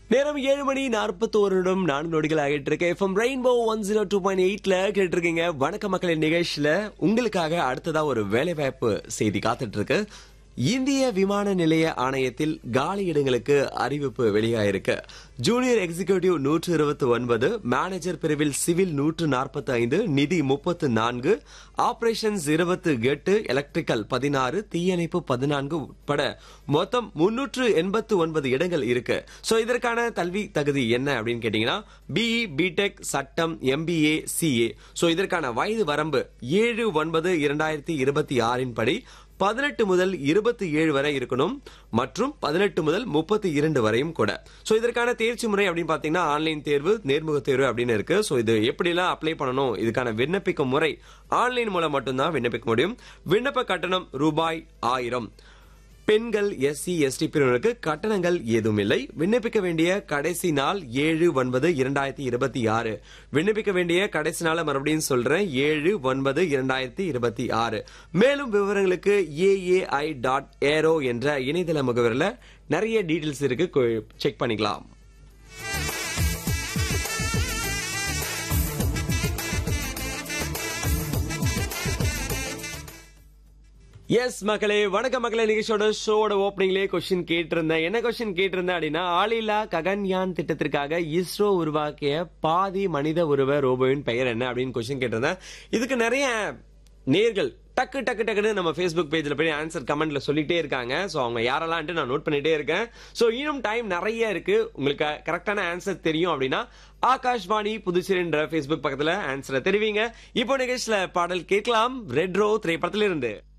நேரம் ஏழு மணி நாற்பத்தோரு நிமிடம் நான்கு நொடிகள் ஆகிட்டு இருக்கு FM rainbow one zero two point எயிட்ல கேட்டு இருக்கீங்க வணக்க மக்களின் நிகழ்ச்சியில உங்களுக்காக அடுத்ததா ஒரு வேலைவாய்ப்பு செய்தி காத்துட்டு இருக்கு இந்திய விமான நிலைய ஆணையத்தில் காலி இடங்களுக்கு அறிவிப்பு வெளியாயிருக்கு ஜூனியர் எக்ஸிகியூட்டிவ் நூற்று இருபத்தி ஒன்பது மேனேஜர் பிரிவில் சிவில் நூற்று நாற்பத்தி ஐந்து நிதி முப்பத்து நான்கு ஆபரேஷன்ஸ் இருபத்து எட்டு எலக்ட்ரிக்கல் பதினாறு தீயணைப்பு பதினான்கு உட்பட மொத்தம் முன்னூற்று எண்பத்து ஒன்பது இடங்கள் இருக்கு சோ இதற்கான கல்வி தகுதி என்ன அப்படின்னு கேட்டீங்கன்னா பிஇ பிடெக் சட்டம் எம்பிஏ சிஏ சோ இதற்கான வயது வரம்பு ஏழு ஒன்பது இரண்டாயிரத்தி இருபத்தி ஆறின் படி பதினெட்டு முதல் இருபத்தி ஏழு வரை இருக்கணும் மற்றும் பதினெட்டு முதல் முப்பத்தி இரண்டு வரையும் கூட சோ இதற்கான தேர்ச்சி முறை அப்படின்னு பாத்தீங்கன்னா ஆன்லைன் தேர்வு நேர்முக தேர்வு அப்படின்னு இருக்கு சோ இது எப்படிலாம் அப்ளை பண்ணணும் இதுக்கான விண்ணப்பிக்கும் முறை ஆன்லைன் மூலம் மட்டும்தான் விண்ணப்பிக்க முடியும் விண்ணப்ப கட்டணம் ரூபாய் ஆயிரம் பெண்கள் எஸ்சி எஸ்டி பிரிவினருக்கு கட்டணங்கள் ஏதும் இல்லை விண்ணப்பிக்க வேண்டிய கடைசி நாள் ஏழு ஒன்பது இரண்டாயிரத்தி இருபத்தி ஆறு விண்ணப்பிக்க வேண்டிய கடைசி நாளை மறுபடியும் சொல்றேன் ஏழு ஒன்பது இரண்டாயிரத்தி இருபத்தி ஆறு மேலும் விவரங்களுக்கு ஏஏஐ டாட் ஏரோ என்ற இணையதள முகவரில் நிறைய டீடைல்ஸ் இருக்கு செக் பண்ணிக்கலாம் எஸ் மக்களே வணக்க மக்களே நிகழ்ச்சியோட ஷோட ஓப்பனிங்லேயே கொஸ்டின் கேட்டிருந்தேன் என்ன கொஸ்டின் கேட்டிருந்தேன் அப்படின்னா ஆளில்லா ககன்யான் திட்டத்திற்காக இஸ்ரோ உருவாக்கிய பாதி மனித உருவ ரோபோவின் பெயர் என்ன அப்படின்னு கொஸ்டின் கேட்டிருந்தேன் இதுக்கு நிறைய நேர்கள் டக்கு டக்கு டக்குன்னு நம்ம ஃபேஸ்புக் பேஜ்ல போய் ஆன்சர் கமெண்ட்ல சொல்லிட்டே இருக்காங்க ஸோ அவங்க யாரெல்லாம்ட்டு நான் நோட் பண்ணிட்டே இருக்கேன் ஸோ இன்னும் டைம் நிறைய இருக்கு உங்களுக்கு கரெக்டான ஆன்சர் தெரியும் அப்படின்னா ஆகாஷ்வாணி புதுச்சேரின்ற ஃபேஸ்புக் பக்கத்துல ஆன்சரை தெரிவிங்க இப்போ நிகழ்ச்சியில பாடல் கேட்கலாம் ரெட் ரோ திரைப்படத்திலிருந்து இருந்து